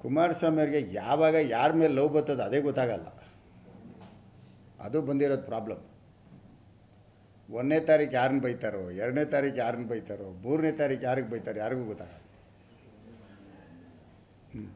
ಕುಮಾರಸ್ವಾಮಿ ಅವ್ರಿಗೆ ಯಾವಾಗ ಯಾರ ಮೇಲೆ ಲವ್ ಬರ್ತದೆ ಅದೇ ಗೊತ್ತಾಗಲ್ಲ ಅದು ಬಂದಿರೋದು ಪ್ರಾಬ್ಲಮ್ ಒಂದನೇ ತಾರೀಕು ಯಾರನ್ನ ಬೈತಾರೋ ಎರಡನೇ ತಾರೀಕು ಯಾರನ್ನ ಬೈತಾರೋ ಮೂರನೇ ತಾರೀಕು ಯಾರಿಗೆ ಬೈತಾರೋ ಯಾರಿಗೂ ಗೊತ್ತಾಗಲ್ಲ ಹ್ಮ್.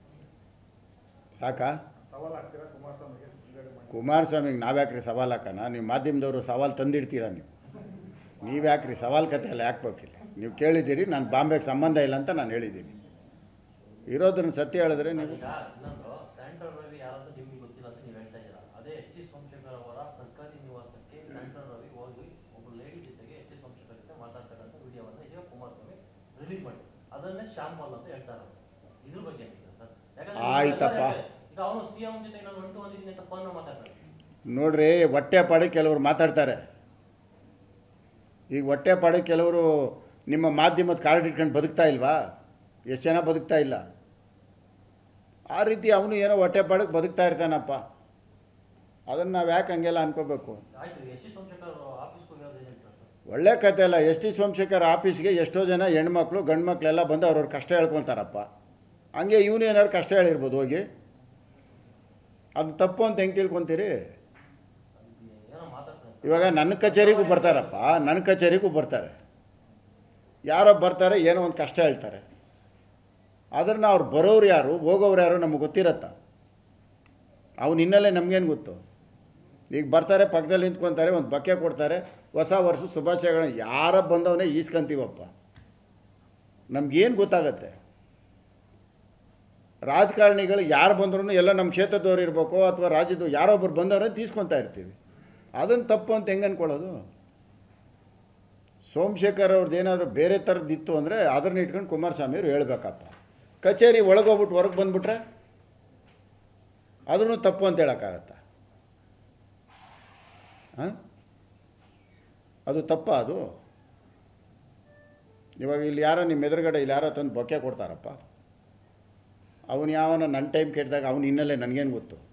ಸಾಕಾ ಸವಾಲ್ ಆಗ್ತೀರಾ ಕುಮಾರಸ್ವಾಮಿಗೆ ಬಿಡುಗಡೆ ಮಾಡಿ ಕುಮಾರಸ್ವಾಮಿಗೆ ನಾವ್ಯಾಕ್ರಿ ಸವಾಲು ಹಾಕೋಣ ನೀವು ಮಾಧ್ಯಮದವರು ಸವಾಲು ತಂದಿಡ್ತೀರಾ ನೀವು ನೀವ್ಯಾಕ್ರಿ ಸವಾಲು ಕತೆ ಎಲ್ಲ ಯಾಕೆ ಬೇಕಿಲ್ಲ ನೀವು ಕೇಳಿದ್ದೀರಿ ನಾನು ಬಾಂಬೆಗೆ ಸಂಬಂಧ ಇಲ್ಲ ಅಂತ ನಾನು ಹೇಳಿದ್ದೀನಿ ಇರೋದನ್ನ ಸತ್ಯ ಹೇಳಿದ್ರೆ ನೀವು ಈಗ ಇನ್ನೊಂದು ಸೆಂಟ್ರಲ್ ರವಿ ಯಾರಂತ ನಿಮ್ಗೆ ಗೊತ್ತಿಲ್ಲ ಅಂತ ನೀವು ಹೇಳ್ತಾ ಇದ್ದೀರಾ ಅದೇ ಎಸ್ ಟಿ ಸೋಮಶೇಖರ್ ಅವರ ಸರ್ಕಾರಿ ನಿವಾಸಕ್ಕೆ ಸೆಂಟ್ರಲ್ ರವಿ ಹೋಗಿ ಒಬ್ಬ ಲೇಡಿ ಜೊತೆಗೆ ಎಸ್ ಟಿ ಸೋಮಶೇಖರ್ ಜೊತೆ ಮಾತಾಡ್ತಕ್ಕಂಥ ವಿಡಿಯೋವನ್ನ ಈಗ ಕುಮಾರಸ್ವಾಮಿ ರಿಲೀಸ್ ಮಾಡಿ ಅದನ್ನೇ ಶಾಂಪಲ್ ಅಂತ ಹೇಳ್ತಾರೆ ಇದ್ರ ಬಗ್ಗೆ ಏನಿದೆ ಸರ್ ಯಾಕಂದ್ರೆ ಆಯ್ತಪ್ಪ. ಈಗ ಅವನು ಸಿಎಂ ಜೊತೆ ನಾನು ಹೊಂಟು ಬಂದಿದ್ದೀನಿ ಅಂತ ಫೋನ್ ಮಾತಾಡ್ತಾರೆ ನೋಡ್ರಿ ಹೊಟ್ಟೆ ಪಾಡಿ ಕೆಲವರು ಮಾತಾಡ್ತಾರೆ ಈಗ ಹೊಟ್ಟೆ ಪಾಡಿ ಕೆಲವರು ನಿಮ್ಮ ಮಾಧ್ಯಮದ ಕಾರ್ಡ್ ಇಟ್ಕೊಂಡು ಬದುಕ್ತಾ ಇಲ್ವಾ ಎಷ್ಟು ಜನ ಬದುಕ್ತಾ ಇಲ್ಲ ಆ ರೀತಿ ಅವನು ಏನೋ ಹೊಟ್ಟೆ ಪಾಡಕ್ಕೆ ಬದುಕ್ತಾ ಇರ್ತಾನಪ್ಪ ಅದನ್ನು ನಾವು ಯಾಕೆ ಹಂಗೆಲ್ಲ ಅನ್ಕೋಬೇಕು ಆಯ್ತು ಎಸ್ ಟಿ ಸೋಮಶೇಖರ್ ಆಫೀಸ್ಗೆ ಹೋಗಿರೋದು ಏನು ಹೇಳ್ತಾರೆ ಸರ್ ಒಳ್ಳೆ ಕತೆ ಅಲ್ಲ ಎಸ್ ಟಿ ಸೋಮಶೇಖರ್ ಆಫೀಸ್ಗೆ ಎಷ್ಟೋ ಜನ ಹೆಣ್ಮಕ್ಳು ಗಂಡು ಮಕ್ಕಳೆಲ್ಲ ಬಂದು ಅವ್ರವ್ರ ಕಷ್ಟ ಹೇಳ್ಕೊಳ್ತಾರಪ್ಪ ಹಂಗೆ ಇವನು ಏನಾದ್ರು ಕಷ್ಟ ಹೇಳಿರ್ಬೋದು ಹೋಗಿ ಅದು ತಪ್ಪು ಅಂತ ಹೆಂಗೆ ತಿಳ್ಕೊತೀರಿ ಏನೋ ಮಾತಾಡ್ತಾರೆ ಇವಾಗ ನನ್ನ ಕಚೇರಿಗೂ ಬರ್ತಾರಪ್ಪ ನನ್ನ ಕಚೇರಿಗೂ ಬರ್ತಾರೆ ಯಾರೋ ಬರ್ತಾರೆ ಏನೋ ಒಂದು ಕಷ್ಟ ಹೇಳ್ತಾರೆ ಅದನ್ನು ಅವ್ರು ಬರೋರು ಯಾರು ಹೋಗೋರು ಯಾರು ನಮಗೆ ಗೊತ್ತಿರತ್ತ ಅವನು ಹಿನ್ನೆಲೆ ನಮಗೇನು ಗೊತ್ತು ಈಗ ಬರ್ತಾರೆ ಪಕ್ಕದಲ್ಲಿ ನಿಂತ್ಕೊತಾರೆ ಒಂದು ಬಕ್ಕೆ ಕೊಡ್ತಾರೆ ಹೊಸ ವರ್ಷ ಶುಭಾಶಯಗಳನ್ನ ಯಾರ ಬಂದವನೇ ಈಸ್ಕೊಂತೀವಪ್ಪ ನಮಗೇನು ಗೊತ್ತಾಗತ್ತೆ ರಾಜಕಾರಣಿಗಳು ಯಾರು ಬಂದ್ರೂ ಎಲ್ಲ ನಮ್ಮ ಕ್ಷೇತ್ರದವ್ರು ಇರಬೇಕು ಅಥವಾ ರಾಜ್ಯದ ಯಾರೊಬ್ಬರು ಬಂದವರೇ ತೀಸ್ಕೊತಾ ಇರ್ತೀವಿ ಅದನ್ನು ತಪ್ಪು ಅಂತ ಹೆಂಗೆ ಅನ್ಕೊಳ್ಳೋದು ಸೋಮಶೇಖರ್ ಅವ್ರದ್ದು ಏನಾದರೂ ಬೇರೆ ಥರದ್ದಿತ್ತು ಅಂದರೆ ಅದನ್ನ ಇಟ್ಕೊಂಡು ಕುಮಾರಸ್ವಾಮಿ ಅವ್ರು ಹೇಳ್ಬೇಕಪ್ಪ ಕಚೇರಿ ಒಳಗೋಗ್ಬಿಟ್ಟು ಹೊರಗೆ ಬಂದ್ಬಿಟ್ರೆ ಅದನ್ನು ತಪ್ಪು ಅಂತ ಹೇಳೋಕ್ಕಾಗತ್ತ ಹಾಂ ಅದು ತಪ್ಪ ಅದು ಇವಾಗ ಇಲ್ಲಿ ಯಾರೋ ನಿಮ್ಮ ಎದುರುಗಡೆ ಇಲ್ಲಿ ಯಾರೋ ತಂದು ಬೊಕ್ಕೆ ಕೊಡ್ತಾರಪ್ಪ ಅವನು ಯಾವನ ನನ್ನ ಟೈಮ್ ಕೇಳಿದಾಗ ಅವನು ಹಿನ್ನೆಲೆ ನನಗೇನು ಗೊತ್ತು